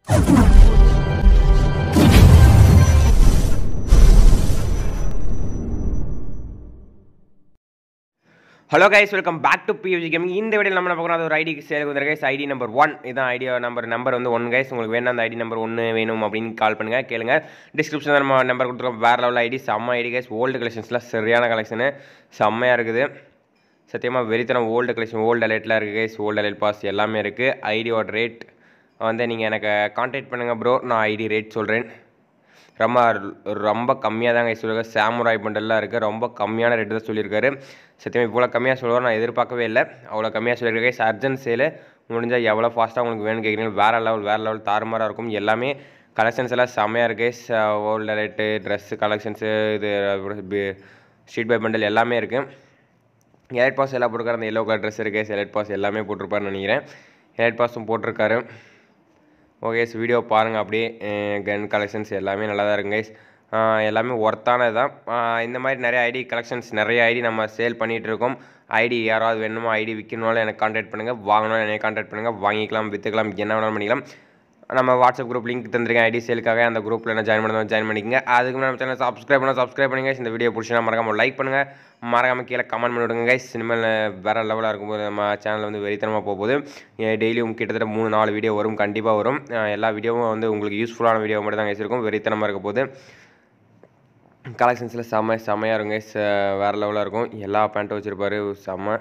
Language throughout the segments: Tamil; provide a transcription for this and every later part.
Hello guys welcome back to PUBG gaming இந்த வீடியோ நம்ம என்ன பார்க்குறோம் அது ஒரு ஐடி சேலுக்கு வந்து கைஸ் ஐடி நம்பர் ஒன் இதான் ஐடி நம்பர் நம்பர் வந்து ஒன் கைஸ் உங்களுக்கு வேணும் அந்த ஐடி நம்பர் ஒன்று வேணும் அப்படின்னு கால் பண்ணுங்கள் கேளுங்க டிஸ்கிரிப்ஷனில் நம்ம நம்பர் கொடுத்துருக்கோம் வேறு லெவல் ஐடி செம்ம ஐடி கைஸ் ஓல்டு கலெக்ஷன்ஸ்லாம் சரியான கலெக்ஷனு செம்மையாக இருக்குது சத்தியமாக வெறித்தனம் ஓல்டு கலெக்ஷன் ஓல்டு அலைட்லாம் இருக்குது கைஸ் ஓல்டு அலைட் பாஸ் எல்லாமே இருக்குது ஐடியோட ரேட் வந்து நீங்கள் எனக்கு கான்டாக்ட் பண்ணுங்கள் ப்ரோ நான் ஐடி ரேட் சொல்கிறேன் ரொம்ப ரொம்ப கம்மியாக தாங்க சொல்லியிருக்காரு சாமுராய் பண்டல்லாம் இருக்குது ரொம்ப கம்மியான ரேட்டு தான் சொல்லியிருக்காரு சத்தியமாக இவ்வளோ கம்மியாக சொல்லுவார் நான் எதிர்பார்க்கவே இல்லை அவ்வளோ கம்மியாக சொல்லியிருக்கேன் அர்ஜென்ட் சேலு முடிஞ்சால் எவ்வளோ ஃபாஸ்ட்டாக உங்களுக்கு வேணும்னு கேட்குறீங்க வேறு லெவல் வேறு லெவல் தாறுமாறாக இருக்கும் எல்லாமே கலெக்ஷன்ஸ் எல்லாம் செம்மையாக இருக்குது ஓல்டு ரேட்டு ட்ரெஸ்ஸு கலெக்ஷன்ஸு இது ஸ்ட்ரீட் பை பண்டல் எல்லாமே இருக்குது எலைட் பாஸ் எல்லாம் போட்டிருக்காரு அந்த எல்லோ கலர் ட்ரெஸ் இருக்குது எலைட் பாஸ் எல்லாமே போட்டிருப்பாருன்னு நினைக்கிறேன் எலைட் பாஸும் போட்டிருக்காரு ஓகே வீடியோ பாருங்கள் அப்படியே கன் கலெக்ஷன்ஸ் எல்லாமே நல்லா தான் இருக்குங்க guys. ஆஹ் எல்லாமே ஒர்த்தானது தான் ஆஹ் இந்த மாதிரி நிறைய ஐடி கலெக்ஷன்ஸ் நிறைய ஐடி நம்ம சேல் பண்ணிகிட்டு இருக்கோம் ஐடி யாராவது வேணுமோ ஐடி விற்கணும்னாலும் எனக்கு கான்டாக்ட் பண்ணுங்கள் வாங்கணும்னு எனக்கு கான்டாக்ட் பண்ணுங்கள் வாங்கிக்கலாம் விற்றுக்கலாம் என்ன வேணாலும் பண்ணிக்கலாம் நம்ம வாட்ஸ்அப் குரூப் லிங்க் தந்திருக்கேன் ஐடி சேலுக்காக அந்த குரூப்பில் என்ன ஜாயின் பண்ணணும் ஜாயின் பண்ணிக்கங்க அதுக்கு முன்னாடி நம்ம சேனல் சப்ஸ்கிரைப் பண்ணால் சப்ஸ்கிரைப் பண்ணுங்க இந்த வீடியோ பிடிச்சினா மறக்காம லைக் பண்ணுங்கள் மறக்காம கீழே கமெண்ட் பண்ணி விடுங்க கைஸ் இனிமேல் வேறு லெவலாக இருக்கும்போது நம்ம சேனல் வந்து வெறித்தனமாக போகுது டெய்லியும் கிட்டத்தட்ட மூணு நாலு வீடியோ வரும் கண்டிப்பாக வரும் அஹ் எல்லா வீடியோவும் வந்து உங்களுக்கு யூஸ்ஃபுல்லான வீடியோ மட்டும் தான் கைஸ் இருக்கும் வெறித்தனமாக இருக்க போகுது கலெக்ஷன்ஸில் செம்ம செம்மையாக இருக்கும் கைஸ் வேறு லெவலாக இருக்கும் எல்லா பேண்ட்டும் வச்சுருப்பாரு செம்ம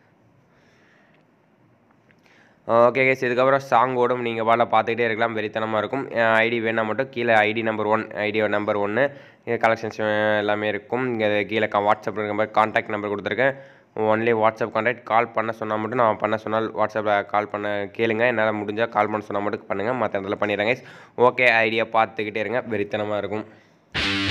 ஓகே கேஸ் இதுக்கப்புறம் சாங் ஓடும் நீங்கள் வாழ பார்த்துக்கிட்டே இருக்கலாம் வெறித்தனமாக இருக்கும் ஐடி வேணால் மட்டும் கீழே ID number one ID number ஒன்று கலெக்ஷன்ஸ் எல்லாமே இருக்கும் இங்கே கீழே வாட்ஸ்அப் நம்பர் கான்டாக்ட் நம்பர் கொடுத்துருக்கேன் ஒன்லி வாட்ஸ்அப் கான்டாக்ட் கால் பண்ண சொன்னால் மட்டும் நான் பண்ண சொன்னால் வாட்ஸ்அப்பில் கால் பண்ண கேளுங்க என்னால் முடிஞ்சால் கால் பண்ண சொன்னால் மட்டும் பண்ணுங்கள் மற்ற இடத்துல பண்ணிடுறேங்க ஓகே ஐடியா பார்த்துக்கிட்டே இருங்க வெறித்தனமாக இருக்கும்